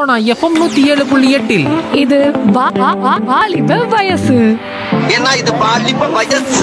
Sona FM நூத்தி ஏழு புள்ளி எட்டில் இது வா- வா- வா- வாலிப வயசு ஏன்னா இது பாலிப்ப வயசு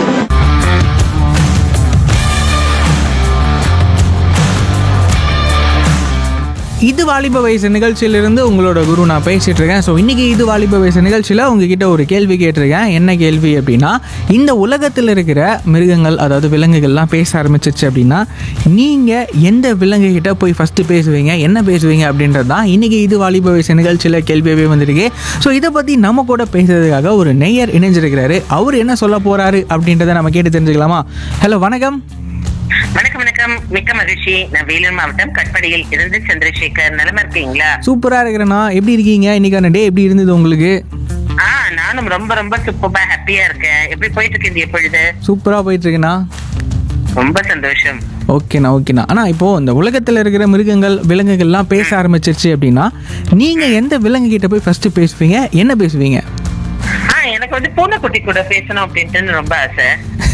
இது வாலிப வயசு நிகழ்ச்சியிலிருந்து உங்களோட குரு நான் பேசிட்டு இருக்கேன் ஸோ இன்னைக்கு இது வாலிப வயசு நிகழ்ச்சியில் உங்ககிட்ட ஒரு கேள்வி கேட்டிருக்கேன் என்ன கேள்வி அப்படின்னா இந்த உலகத்தில் இருக்கிற மிருகங்கள் அதாவது விலங்குகள்லாம் பேச ஆரம்பிச்சிச்சு அப்படின்னா நீங்கள் எந்த விலங்கு கிட்ட போய் ஃபஸ்ட்டு பேசுவீங்க என்ன பேசுவீங்க அப்படின்றது தான் இன்னைக்கு இது வாலிப வயசு நிகழ்ச்சியில் கேள்வியாகவே வந்திருக்கு ஸோ இதை பற்றி நம்ம கூட பேசுறதுக்காக ஒரு நெய்யர் இணைஞ்சிருக்கிறாரு அவர் என்ன சொல்ல போறாரு அப்படின்றத நம்ம கேட்டு தெரிஞ்சுக்கலாமா ஹலோ வணக்கம் வணக்கம் வணக்கம் மிக்க மகிழ்ச்சி நான் வேலூர் மாவட்டம் கட்படியில் இருந்து சந்திரசேகர் நலமா இருக்கீங்களா சூப்பராக இருக்கிறேண்ணா எப்படி இருக்கீங்க இன்னைக்கான டே எப்படி இருந்தது உங்களுக்கு ஆ நானும் ரொம்ப ரொம்ப சூப்பரா ஹாப்பியா இருக்கேன் எப்படி போயிட்டு இருக்கு இந்த எப்பொழுது சூப்பராக போயிட்டு இருக்குண்ணா ரொம்ப சந்தோஷம் ஓகேண்ணா ஓகேண்ணா ஆனால் இப்போ இந்த உலகத்தில் இருக்கிற மிருகங்கள் விலங்குகள்லாம் பேச ஆரம்பிச்சிருச்சு அப்படின்னா நீங்கள் எந்த விலங்கு கிட்ட போய் ஃபர்ஸ்ட் பேசுவீங்க என்ன பேசுவீங்க ஆ எனக்கு வந்து பூனைக்குட்டி கூட பேசணும் அப்படின்ட்டு ரொம்ப ஆசை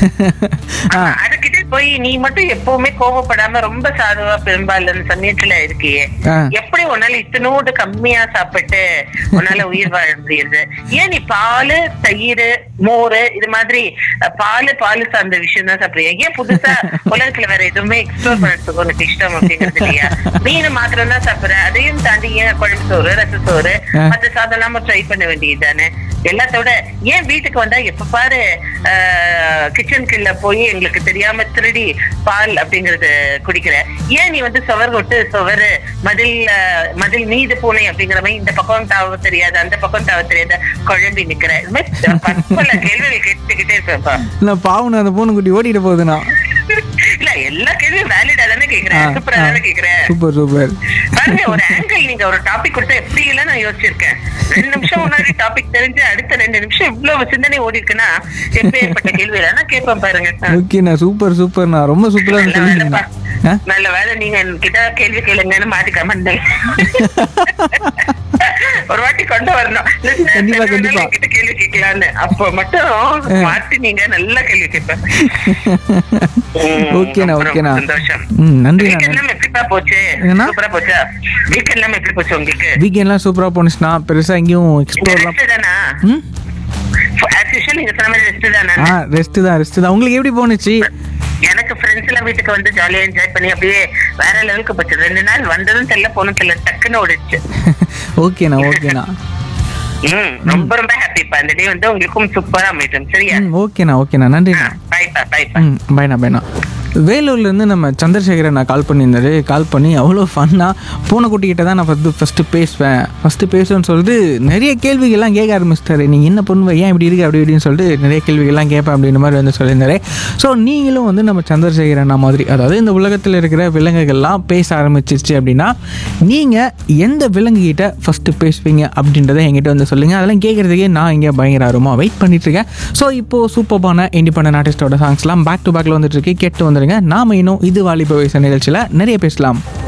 ஆ அதுகிட்ட போய் நீ மட்டும் எப்பவுமே கோவப்படாம ரொம்ப சாதுவா பெரும்பாலும் சமயத்துல இருக்கியே ஆ. எப்படி உன்னால இத்தனோடு கம்மியா சாப்பிட்டு உன்னால உயிர் வாழ முடியுது ஏன் நீ பால் தயிர் மோர் இது மாதிரி அஹ், பால் பால் சார்ந்த விஷயம் தான் சாப்பிடுறியா ஏன் புதுசா உலகத்துல வேற எதுவுமே எக்ஸ்ப்ளோர் பண்றதுக்கு உனக்கு இஷ்டம் அப்படிங்கிறது இல்லையா மீன் மாத்திரம் தான் சாப்பிடுற அதையும் தாண்டி ஏன் குழம்பு சோறு ரச சோறு ஆ. மத்த சாதம் எல்லாம் ட்ரை பண்ண வேண்டியது தானே எல்லாத்தோட ஏன் வீட்டுக்கு வந்தா எப்ப பாரு கிச்சனுக்குள்ள போய் எங்களுக்கு தெரியாம திருடி பால் அப்படிங்கறது குடிக்கிற ஏன் நீ வந்து சுவர் கொட்டு சுவர் மதில் ஆஹ், மதில் மீது பூனை அப்படிங்கிற மாதிரி இந்த பக்கம் தாவ தெரியாது அந்த பக்கம் தாவ தெரியாத குழம்பி நிக்கிற இது மாதிரி பல கேள்விகள் கேட்டுக்கிட்டே இருப்பேன்ப்பா இல்லை பாவம் அந்த பூனைக்குட்டி ஓடிட்டு போகுதுண்ணா இல்ல எல்லா கேள்வியும் வேலிடா தானே கேக்குறேன் ஆ, சூப்பரா ஆ. தானே கேக்குறேன் சூப்பர் சூப்பர் பாருங்க ஒரு ஆங்கிள் நீங்க ஒரு டாபிக் கொடுத்தா எப்படி எல்லாம் நான் யோசிச்சிருக்கேன் ரெண்டு நிமிஷம் முன்னாடி டாபிக் தெரிஞ்சு அடுத்த ரெண்டு நிமிஷம் இவ்வளவு சிந்தனை ஓடி இருக்குன்னா எப்பேற்பட்ட கேள்வி நான் கேட்பேன் பாருங்க ஓகேண்ணா சூப்பர் சூப்பர்ண்ணா ரொம்ப சூப்பராக நல்ல சொல்லிருந்தீங்க வேலைப்பா. நல்ல வேலை நீங்க என்கிட்ட கேள்வி கேளுங்கன்னு மாட்டிக்காம இருந்தீங்க. ஒரு வாட்டி கொண்டு வரணும் கண்டிப்பா, கண்டிப்பா. என்கிட்ட கேள்வி கேட்கலான்னு அப்போ மட்டும் மாத்தி நீங்க நல்ல கேள்வி கேட்பேன் ம், ஓகேண்ணா ரொம்ப ஓகேண்ணா சந்தோஷம் ம் நன்றிண்ணா வீக்கெண்ட் எல்லாம் எப்படிப்பா போச்சு என்னண்ணா? சூப்பரா போச்சா வீக்கெண்ட் எல்லாம் எப்படி போச்சு உங்களுக்கு வீக்கெண்ட்லாம் சூப்பராக போணுச்சுண்ணா பெருசாக எங்கேயும் எக்ஸ்ப்ளோர்லாம் ரெஸ்ட் தானா ம் ஆஸ் யூஷுவல் நீங்க சொன்ன மாதிரி ரெஸ்ட் தானா ஆ ரெஸ்ட்டு தான் ரெஸ்ட்டு தான் உங்களுக்கு எப்படி போணுச்சு எனக்கு ஃப்ரெண்ட்ஸ் எல்லாம் வீட்டுக்கு வந்து ஜாலியா என்ஜாய் பண்ணி அப்படியே வேற லெவலுக்கு போச்சு ரெண்டு நாள் வந்ததும் தெரியல போனும் தெரியல டக்குன்னு ஓடிடுச்சு ஓகேண்ணா ஓகேண்ணா ம் ரொம்ப ரொம்ப ஹாப்பிப்பா இந்த டே வந்து உங்களுக்கும் சூப்பரா அமையட்டும் சரியா ம் ஓகேண்ணா ஓகேண்ணா நன்றிண்ணா பாய்ப்பா பாய்ப்பா ம் பைண்ணா பைண்ணா வேலூர்லேருந்து நம்ம சந்திரசேகரன் நான் கால் பண்ணியிருந்தாரு கால் பண்ணி அவ்வளோ ஃபன்னாக பூனைக்குட்டிக்கிட்ட தான் நான் ஃபஸ்ட்டு ஃபஸ்ட்டு பேசுவேன் ஃபஸ்ட்டு பேசுவேன்னு சொல்லிட்டு நிறைய கேள்விகள்லாம் கேட்க ஆரம்பிச்சிட்டாரு நீ என்ன பண்ணுவ ஏன் இப்படி இருக்கு அப்படி இப்படின்னு சொல்லிட்டு நிறைய கேள்விகள்லாம் கேட்பேன் அப்படின்ற மாதிரி வந்து சொல்லியிருந்தாரு ஸோ நீங்களும் வந்து நம்ம சந்திரசேகரன் மாதிரி அதாவது இந்த உலகத்தில் இருக்கிற விலங்குகள்லாம் பேச ஆரம்பிச்சிருச்சு அப்படின்னா நீங்கள் எந்த விலங்குகிட்ட ஃபஸ்ட்டு பேசுவீங்க அப்படின்றத என்கிட்ட வந்து சொல்லுங்கள் அதெல்லாம் கேட்குறதுக்கே நான் இங்கே பயங்கர ஆர்வமாக வெயிட் பண்ணிட்டு இருக்கேன் ஸோ இப்போது சூப்பர்பான இண்டிபெண்டன்ட் ஆர்டிஸ்டோட சாங்ஸ்லாம் பேக் டு பேக்கில் வந்துட்டு இருக்கு கேட்டு வந்துருங்க நாம இன்னும் இது வாலிப வயசு நிகழ்ச்சியில் நிறைய பேசலாம்